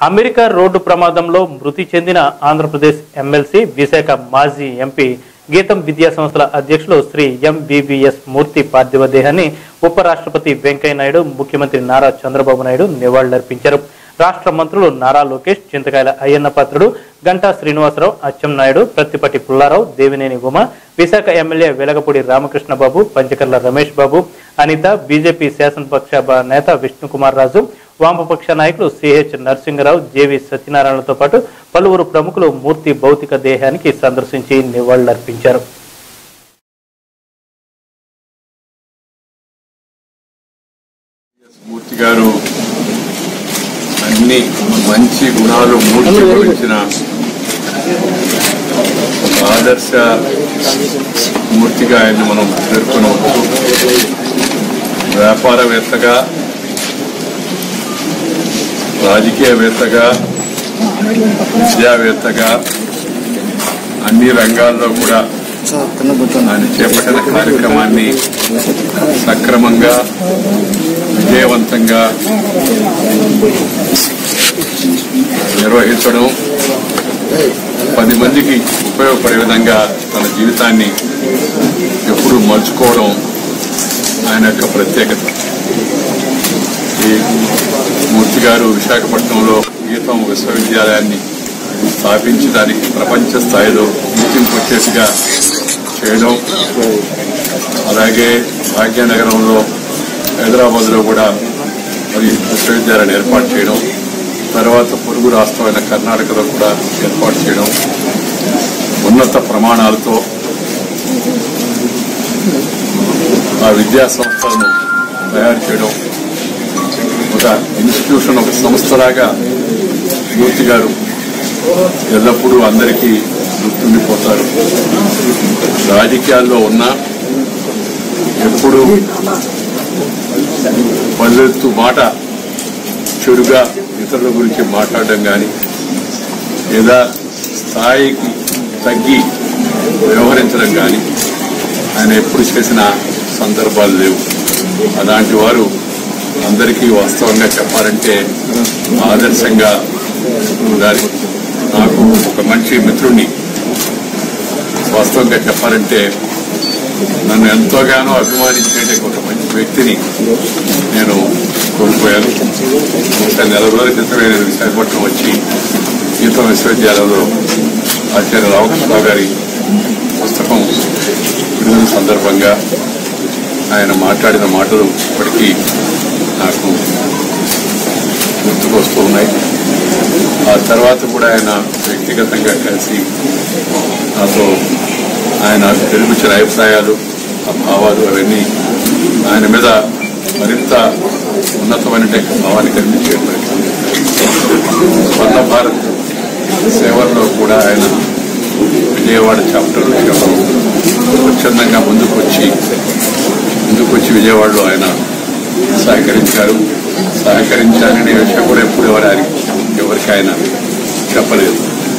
America road ప్రమాదంలో మృతి చెందిన ఆంధ్రప్రదేశ్ ఎమ్మెల్సీ విశాఖ మాజీ ఎంపీ గీతం విద్యా సంస్థల అధ్యక్షులు శ్రీ ఎంబీబీఎస్ మూర్తి పార్థివ దేహాన్ని ఉపరాష్ట్రపతి వెంకయ్య నాయుడు ముఖ్యమంత్రి నారా చంద్రబాబు నాయుడు నివాళులర్పించారు రాష్ట్ర మంత్రులు నారా లోకేష్ చింతకాయల అయ్యన్న పాత్రుడు గంటా శ్రీనివాసరావు అచ్చెన్నాయుడు ప్రత్తిపట్టి పుల్లారావు దేవినేని ఉమ విశాఖ ఎమ్మెల్యే వెలగపూడి రామకృష్ణబాబు పంచకర్ల రమేష్ బాబు అనిత బీజేపీ శాసనపక్ష బ- నేత విష్ణుకుమార్ రాజు వామపక్ష నాయకులు సిహెచ్ నరసింహరావు జేవి సత్యనారాయణలతో పాటు పలువురు ప్రముఖులు మూర్తి భౌతిక దేహానికి సందర్శించి నివాళులర్పించారు మూర్తి గారు అన్ని మంచి గుణాలు మూర్తి గురించిన ఒక ఆదర్శ మూర్తిగా ఆయన్ని మనం పేర్కొనవచ్చు వ్యాపారవేత్తగా రాజకీయవేత్తగా విద్యావేత్తగా అన్ని రంగాల్లో కూడా ఆయన చేపట్టిన కార్యక్రమాన్ని సక్రమంగా విజయవంతంగా నిర్వహించడం పది మందికి ఉపయోగపడే విధంగా తన జీవితాన్ని ఎప్పుడు మలుచుకోవడం ఆయన యొక్క ప్రత్యేకత ఈ మూర్తి గారు విశాఖపట్నంలో గీతం విశ్వవిద్యాలయాన్ని స్థాపించడానికి ప్రపంచ స్థాయిలో గుర్తింపు వచ్చేసిగా చేయడం అలాగే భాగ్యనగరంలో హైదరాబాద్ లో కూడా మరి విశ్వవిద్యాలయాన్ని ఏర్పాటు చేయడం తర్వాత పొరుగు రాష్ట్రమైన కర్ణాటకలో కూడా ఏర్పాటు చేయడం ఉన్నత ప్రమాణాలతో ఆ విద్యా సంస్థలను తయారు చేయడం ఒక ఇన్స్టిట్యూషన్ ఒక సంస్థలాగా మూర్తి గారు ఎల్లప్పుడూ అందరికీ గుర్తుండిపోతారు రాజకీయాల్లో ఉన్నా ఎప్పుడు పల్లెత్తు మాట చెడుగా ఇతరుల గురించి మాట్లాడడం కానీ లేదా స్థాయికి తగ్గి వ్యవహరించడం కానీ ఆయన ఎప్పుడు చేసిన సందర్భాలు లేవు అలాంటి వారు అందరికీ వాస్తవంగా చెప్పాలంటే ఆదర్శంగా ఉండాలి నాకు ఒక మంచి మిత్రుణ్ణి వాస్తవంగా చెప్పాలంటే నన్ను ఎంతోగానో అభిమానించే ఒక మంచి వ్యక్తిని నేను కోల్పోయాను బహుశా నెల రోజుల క్రితమే నేను విశాఖపట్నం వచ్చి గీతం విశ్వవిద్యాలయంలో ఆచార్య రామకృష్ణరావు గారి పుస్తకం విడుదల సందర్భంగా ఆయన మాట్లాడిన మాటలు ఇప్పటికీ నాకు గుర్తుకొస్తూ ఉన్నాయి ఆ తర్వాత కూడా ఆయన వ్యక్తిగతంగా కలిసి నాతో ఆయన తెలిపించిన అభిప్రాయాలు ఆ భావాలు అవన్నీ ఆయన మీద మరింత ఉన్నతమైన భావాన్ని కల్పించే ప్రయత్నం స్వర్ణ భారత్ సేవల్లో కూడా ఆయన విజయవాడ చాప్టర్ విషయంలో స్వచ్ఛందంగా ముందుకు వచ్చి ముందుకు వచ్చి విజయవాడలో ఆయన సహకరించారు సహకరించారనే విషయం కూడా ఎప్పుడు ఎవరు ఎవరికి ఆయన చెప్పలేదు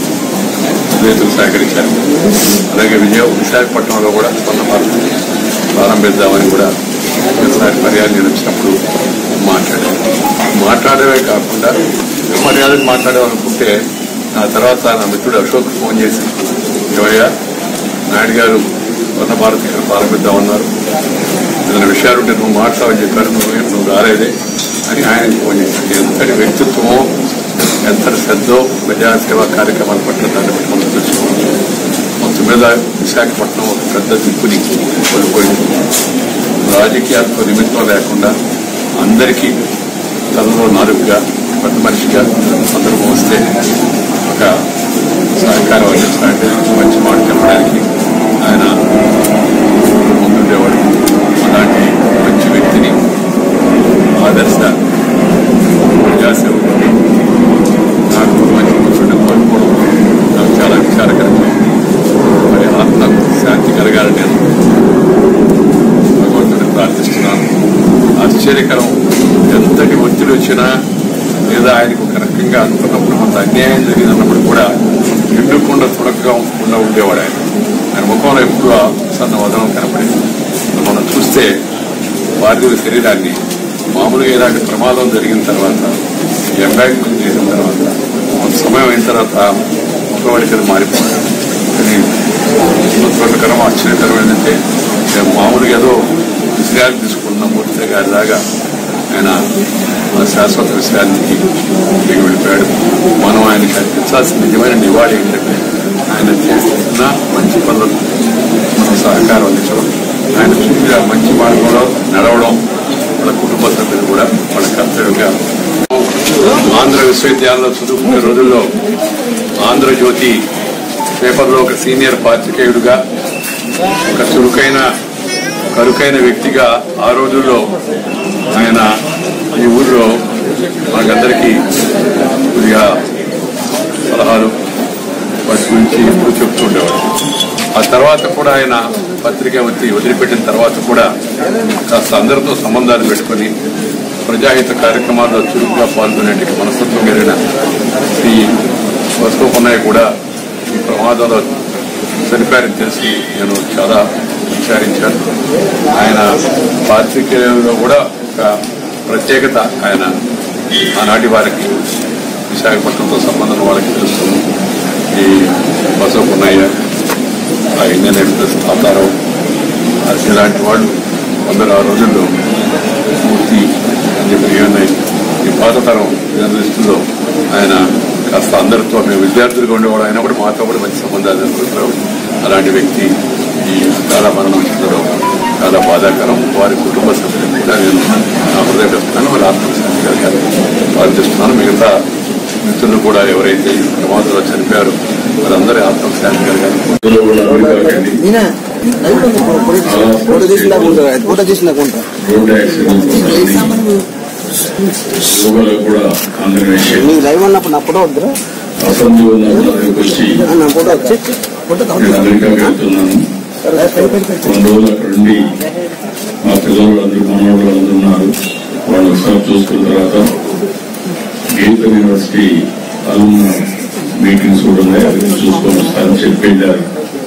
రైతులు సహకరించారు అలాగే విజయ విశాఖపట్నంలో కూడా స్వర్ణ భారత్ ప్రారంభిద్దామని కూడా ఒకసారి మర్యాద నేను వచ్చినప్పుడు మాట్లాడాను మాట్లాడమే కాకుండా మర్యాదకు మాట్లాడాలనుకుంటే ఆ తర్వాత నా మిత్రుడు అశోక్ ఫోన్ చేసి ఎవరయ్యా నాయుడు గారు స్వర్ణ భారత్ ఇక్కడ ప్రారంభిద్దామన్నారు ఏదైనా విషయాలుంటే నువ్వు మాట్లాడమని చెప్పారు నువ్వు నువ్వు రాలేదే అని ఆయన ఫోన్ చేశాడు ఎంతటి వ్యక్తిత్వమో ఎంత శ్రద్ధో ప్రజాసేవా కార్యక్రమాల పట్ల దాన్ని బట్టి మనం తెలుసుకోవాలి మొత్తం మీద విశాఖపట్నం ఒక పెద్ద దిక్కుని కోల్పోయింది రాజకీయాలతో నిమిత్తం లేకుండా అందరికీ తనలో నాలుగుగా పెద్ద మనిషిగా సందర్భం వస్తే ఒక సహకారం అందించడానికి మంచి మాట చెప్పడానికి ఆయన ముందుండేవాడు అలాంటి మంచి వ్యక్తిని ఆదర్శ ప్రజాసేవకుడు నాకు మంచి మిత్రుడిని కోల్పోవడం నాకు చాలా విచారకరంగా ఉంది మరి ఆత్మకు శాంతి కలగాలని నేను భగవంతుడిని ప్రార్థిస్తున్నాను ఆశ్చర్యకరం ఎంతటి ఒత్తిడి వచ్చినా లేదా ఆయనకు ఒక రకంగా అనుకున్నప్పుడు కొంత అన్యాయం జరిగినప్పుడు కూడా ఎండుకుండా తుడకగా ఉండ ఉండేవాడు ఆయన ఆయన ముఖంలో ఎప్పుడు ఆ సన్న వదనం కనపడేది మనం చూస్తే భారతీయ శరీరాన్ని మామూలుగా ఇలాంటి ప్రమాదం జరిగిన తర్వాత ఎంబాక్మెంట్ చేసిన తర్వాత సమయం అయిన తర్వాత ముఖవాడికి అది మారిపోతాడు కానీ సంతోషకరం ఆశ్చర్యకరం ఏంటంటే ఇక మామూలుగా ఏదో విషయాలు తీసుకున్న మూర్తి గారి లాగా ఆయన ఆ శాశ్వత విషయానికి దిగి వెళ్ళిపోయాడు మనం ఆయనకి అర్పించాల్సిన నిజమైన నివాళి ఏంటంటే ఆయన చేస్తున్న మంచి పనులకు మనం సహకారం అందించడం ఆయన చూపిన మంచి మార్గంలో నడవడం వాళ్ళ కుటుంబ సభ్యులు కూడా వాళ్ళ కర్తవ్యంగా ఆంధ్ర విశ్వవిద్యాలయంలో చదువుకునే రోజుల్లో ఆంధ్రజ్యోతి పేపర్లో ఒక సీనియర్ పాత్రికేయుడిగా ఒక చురుకైన కరుకైన వ్యక్తిగా ఆ రోజుల్లో ఆయన ఈ ఊరిలో మనకందరికీ కొద్దిగా సలహాలు వాటి గురించి ఎప్పుడు చెప్తుండేవాడు ఆ తర్వాత కూడా ఆయన పత్రిక వచ్చి వదిలిపెట్టిన తర్వాత కూడా కాస్త అందరితో సంబంధాలు పెట్టుకొని ప్రజాహిత కార్యక్రమాల్లో చురుకుగా పాల్గొనేటికి మనస్తత్వం కలిగిన శ్రీ వస్తువుకున్నాయి కూడా ఈ ప్రమాదంలో చనిపోయారని తెలిసి నేను చాలా విచారించాను ఆయన పాత్రికేయులలో కూడా ఒక ప్రత్యేకత ఆయన ఆనాటి వారికి విశాఖపట్నంతో సంబంధం వాళ్ళకి తెలుస్తుంది ఈ బసవపున్నయ్య ఆ ఇండియన్ ఎక్స్ప్రెస్ తాతారావు అది ఇలాంటి వాళ్ళు కొందరు ఆ రోజుల్లో మూర్తి అని చెప్పి ఏమన్నా ఈ పాత తరం జర్నలిస్టుల్లో ఆయన కాస్త అందరితో మేము విద్యార్థులుగా ఉండేవాడు ఆయన కూడా మాతో కూడా మంచి సంబంధాలు ఏర్పరుస్తారు అలాంటి వ్యక్తి ఈ చాలా మరణం చెందడం చాలా బాధాకరం వారి కుటుంబ సభ్యులకు కూడా నేను నా హృదయపెడుతున్నాను వారి ఆత్మశాంతి కలిగారు ప్రార్థిస్తున్నాను మిగతా మిత్రులు కూడా ఎవరైతే ఈ ప్రమాదంలో చనిపోయారో వారందరి ఆత్మశాంతి కలిగారు ఇందులో కూడా అమెరికాకెళ్ళి నేనా ఫోటో తీసినా ఉంటా ఫోటో తీసినా ఉంటా రోడ్ యాక్సిడెంట్ యోగాలో కూడా ఆంధ్రప్రదేశ్ నీకు లైవ్ అన్నప్పుడు నా ఫోటో వద్దురా అసెంబ్లీ ఉన్న దగ్గరికి వచ్చి ఆ, నా ఫోటో వచ్చి ఫోటో నేను అమెరికాకి వెళ్తున్నాను కొన్ని రోజులు అక్కడ ఉండి మా పిల్లలు అందరూ మనవాళ్ళు అందరూ ఉన్నారు వాళ్ళు ఒకసారి చూసుకున్న తర్వాత గీత యూనివర్సిటీ అలున్న మీటింగ్స్ కూడా ఉన్నాయి అవి చూసుకొని వస్తారని చెప్పి వెళ్ళారు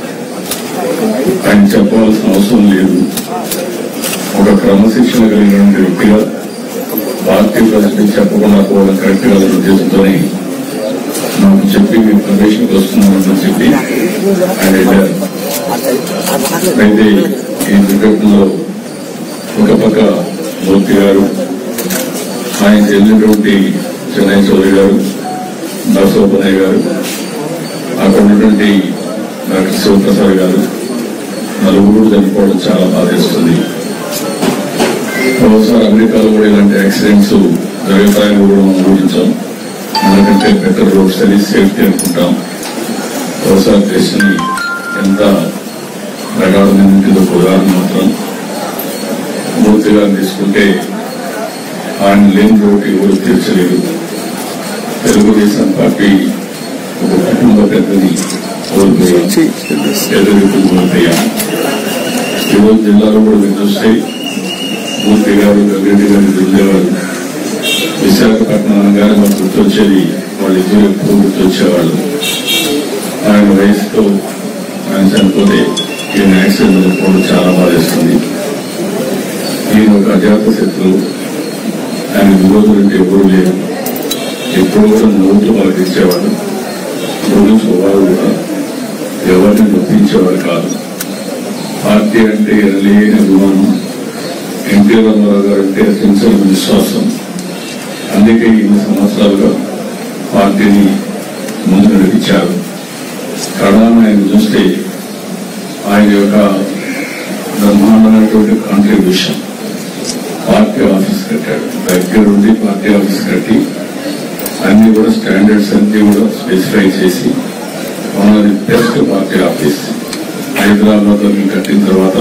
ఆయన చెప్పాల్సిన అవసరం లేదు ఒక క్రమశిక్షణ కలిగినటువంటి వ్యక్తిగా పార్టీ ప్రెసిడెంట్ చెప్పకుండా పోవడం కరెక్ట్ కాదు ఉద్దేశంతోనే నాకు చెప్పి మీ ప్రదేశంకి వస్తున్నామని చెప్పి ఆయన వెళ్ళారు అయితే ఈ దుర్ఘటనలో ఒక పక్క మూర్తి గారు ఆయన చెందినటువంటి చెన్నై చౌదరి గారు నరసోపనయ్య గారు అక్కడ ఉన్నటువంటి డాక్టర్ శివప్రసాద్ గారు నలుగురు చనిపోవడం చాలా బాధేస్తుంది ఒకసారి అమెరికాలో కూడా ఇలాంటి యాక్సిడెంట్స్ జరుగుతాయని కూడా మనం ఊహించాం మనకంటే బెటర్ రోడ్స్ అని సేఫ్టీ అనుకుంటాం ఒకసారి దేశాన్ని ఎంత ప్రగాఢమైనది ఒక ఉదాహరణ మాత్రం మూర్తి గారిని తీసుకుంటే ఆయన లేని రోడ్డు ఎవరు తీర్చలేరు తెలుగుదేశం పార్టీ ఒక కుటుంబ పెద్దని కోల్పోయాం ఎదురు కోల్పోయాం ఈరోజు జిల్లాలో కూడా మీరు చూస్తే మూర్తి గారు గంగరెడ్డి గారు వెళ్ళేవారు విశాఖపట్నం అనగానే మాకు గుర్తొచ్చేది వాళ్ళిద్దరు ఎప్పుడు గుర్తొచ్చేవాళ్ళు ఆయన వయసుతో ఆయన చనిపోతే ఈయన యాక్సిడెంట్ జరగకపోవడం చాలా బాధేస్తుంది ఈయన ఒక అజాత శత్రువు ఆయన విరోధులు అంటే ఎవరు లేరు ఎప్పుడు కూడా నవ్వుతూ పలకించేవాడు రోజు స్వభావం కూడా ఎవరిని నొప్పించేవాడు కాదు పార్టీ అంటే ఎనలేని అభిమానం ఎన్టీ రామారావు గారు అంటే అత్యంత విశ్వాసం అందుకే ఇన్ని సంవత్సరాలుగా పార్టీని ముందు నడిపించారు కడాన ఆయన చూస్తే ఆయన యొక్క బ్రహ్మాండమైనటువంటి కాంట్రిబ్యూషన్ పార్టీ ఆఫీస్ కట్టాడు దగ్గరుండి పార్టీ ఆఫీస్ కట్టి అన్ని కూడా స్టాండర్డ్స్ అన్ని కూడా స్పెసిఫై చేసి one of the best party office Hyderabad లో మేము కట్టిన తర్వాత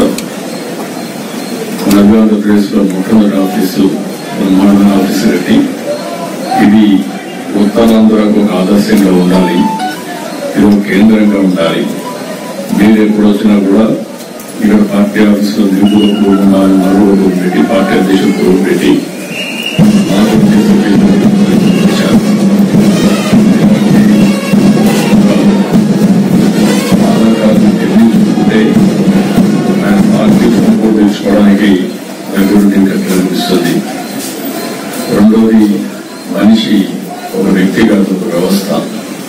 నవ్య ఆంధ్రప్రదేశ్ లో మొట్టమొదటి ఆఫీసు బ్రహ్మాండ ఆఫీసు కట్టి ఇది ఉత్తరాంధ్రకు ఒక ఆదర్శంగా ఉండాలి ఇది ఒక కేంద్రంగా ఉండాలి మీరు ఎప్పుడు వచ్చినా కూడా ఇక్కడ పార్టీ ఆఫీసులో నిరుపుల పూర్వం నలుగురు పెట్టి పార్టీ అధ్యక్షులు పూర్వం పెట్టి నాకు చేసే ఆధార్ కార్డు ఎన్ని చూసుకుంటే ఆయన పార్టీ సపోర్ట్ తెచ్చుకోవడానికి దగ్గర నేను అనిపిస్తుంది రెండోది మనిషి ఒక వ్యక్తి కాదు ఒక వ్యవస్థ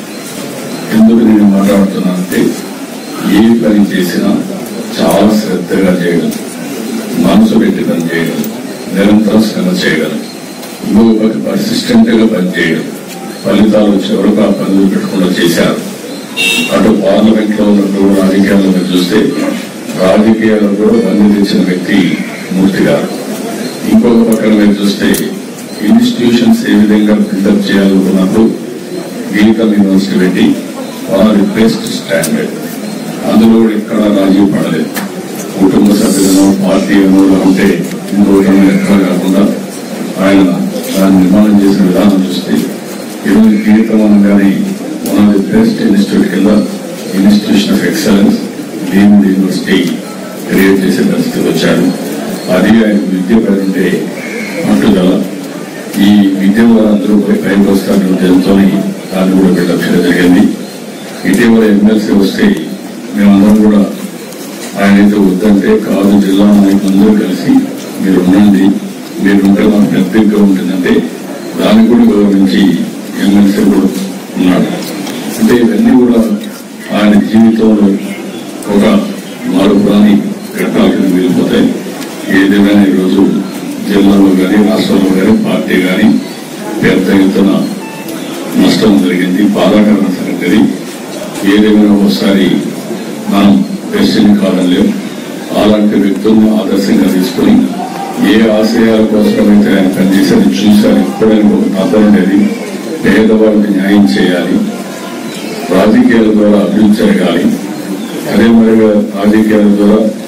ఎందుకు నేను మాట్లాడుతున్నానంటే ఏ పని చేసినా చాలా శ్రద్ధగా చేయగలం మనసు పెట్టి పని చేయగలం నిరంతరం శ్రమ చేయగలం ఇంకొక పర్సిస్టెంట్ గా పనిచేయడం ఫలితాలు వచ్చే వరకు ఆ పనులు పెట్టకుండా చేశారు అటు పార్లమెంట్ లో ఉన్నప్పుడు రాజకీయాల్లో మీరు చూస్తే రాజకీయాల్లో కూడా బంధు తెచ్చిన వ్యక్తి మూర్తి గారు ఇంకొక పక్కన మీరు చూస్తే ఇన్స్టిట్యూషన్స్ ఏ విధంగా బిల్డప్ చేయాలనుకున్నప్పుడు గీతం యూనివర్సిటీ పెట్టి వారి బెస్ట్ స్టాండర్డ్ అందులో కూడా ఎక్కడా రాజీ పడలేదు కుటుంబ సభ్యులను పార్టీ అనువులు ఉంటే ఇంకోటి ఎక్కడ కాకుండా ఆయన దాన్ని నిర్మాణం చేసిన విధానం చూస్తే ఈరోజు గీతం అనగానే one of the best institute కింద institution of excellence deemed university create చేసే పరిస్థితికి వచ్చారు అది ఆయన విద్య ఉంటే పట్టుదల ఈ విద్య ద్వారా అందరూ పోయి పైకి వస్తారని ఉద్దేశంతో దాన్ని కూడా బిల్డప్ చేయడం జరిగింది ఇటీవల ఎమ్మెల్సీ వస్తే మేమందరం కూడా ఆయన అయితే వద్దంటే కాదు జిల్లా నాయకులందరూ కలిసి మీరు ఉండండి మీరు ఉంటే మాకు పెద్దగా ఉంటుందంటే దాన్ని కూడా గౌరవించి ఎమ్మెల్సీ కూడా ఉన్నాడు అంటే ఇవన్నీ కూడా ఆయన జీవితంలో ఒక మరొకరాని ఘట్టాలకు వెళ్ళిపోతాయి ఏదేమైనా ఈరోజు జిల్లాలో కానీ రాష్ట్రంలో కానీ పార్టీ కానీ పెద్ద ఎత్తున నష్టం జరిగింది బాధాకరణ సంగతి ఏదేమైనా ఒకసారి మనం డెస్టినీ కాదనలేం అలాంటి వ్యక్తులను ఆదర్శంగా తీసుకొని ఏ ఆశయాల కోసమైతే ఆయన పనిచేసేది చూశారు ఎప్పుడైనా ఒక తత్వం ఉండేది పేదవాళ్ళకి న్యాయం చేయాలి రాజకీయాల ద్వారా అభివృద్ధి జరగాలి అదే మరిగా రాజకీయాల ద్వారా